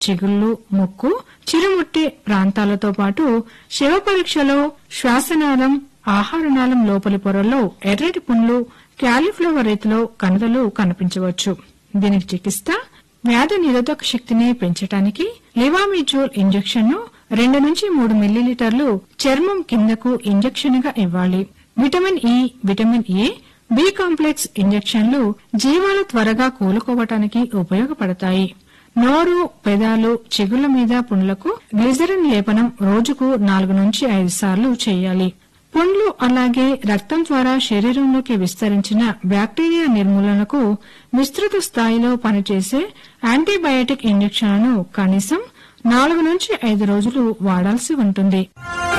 చిగుళ్ళు ముక్కు చిరుముట్టి ప్రాంతాలతో పాటు శవ పరీక్షలో శ్వాసనాళం ఆహారనాళం లోపలి పొరల్లో ఎర్రటి పుండ్లు క్యాలీఫ్లవర్ రీతిలో కణదలు కనిపించవచ్చు దీనికి చికిత్స వ్యాధి నిరోధక శక్తిని పెంచడానికి లివామిజోల్ ఇంజెక్షన్ ను రెండు నుంచి మూడు మిల్లీలీటర్లు చర్మం కిందకు ఇంజెక్షన్ గా ఇవ్వాలి vitamin E vitamin A B complex ఇంజెక్షన్లు జీవాలు త్వరగా కోలుకోవటానికి ఉపయోగపడతాయి నోరు పెదాలు చిగుళ్ల మీద పుండ్లకు గ్లిజరిన్ లేపనం రోజుకు నాలుగు నుంచి ఐదు సార్లు చేయాలి పుండ్లు అలాగే రక్తం ద్వారా శరీరంలోకి విస్తరించిన బ్యాక్టీరియా నిర్మూలనకు విస్తృత స్థాయిలో పనిచేసే యాంటీబయాటిక్ ఇంజెక్షన్లను కనీసం నాలుగు నుంచి ఐదు రోజులు వాడాల్సి ఉంటుంది